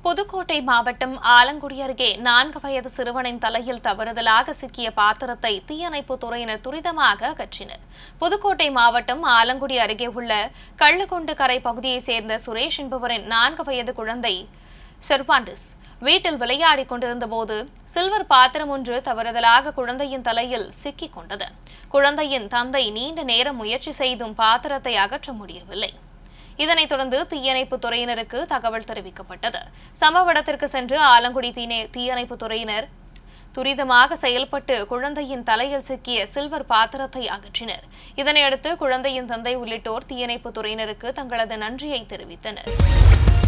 புதுக்கோட்டை மாவட்டம் ஆலங்குடி அருகே நான்கு வயது சிறுவனின் தலையில் தவறுதலாக சிக்கிய பாத்திரத்தை தீயணைப்புத் துறையினர் துரிதமாக அகற்றினர் புதுக்கோட்டை மாவட்டம் ஆலங்குடி அருகே உள்ள கள்ளுகுண்டு கரை பகுதியைச் சேர்ந்த சுரேஷ் என்பவரின் நான்கு வயது குழந்தை செர்பாண்டிஸ் வீட்டில் விளையாடிக் கொண்டிருந்தபோது சில்வர் பாத்திரம் ஒன்று தவறுதலாக குழந்தையின் தலையில் சிக்கிக் கொண்டது குழந்தையின் தந்தை நீண்ட நேரம் முயற்சி செய்தும் பாத்திரத்தை அகற்ற முடியவில்லை இதனைத் தொடர்ந்து தீயணைப்பு துறையினருக்கு தகவல் தெரிவிக்கப்பட்டது சம்பவ இடத்திற்கு சென்று ஆலங்குடி தீனே- தீயணைப்பு துறையினர் துரிதமாக செயல்பட்டு குழந்தையின் தலையில் சிக்கிய சில்வர் பாத்திரத்தை அகற்றினர் இதனையடுத்து குழந்தையின் தந்தை உள்ளிட்டோர் தீயணைப்பு துறையினருக்கு தங்களது நன்றியை தெரிவித்தனர்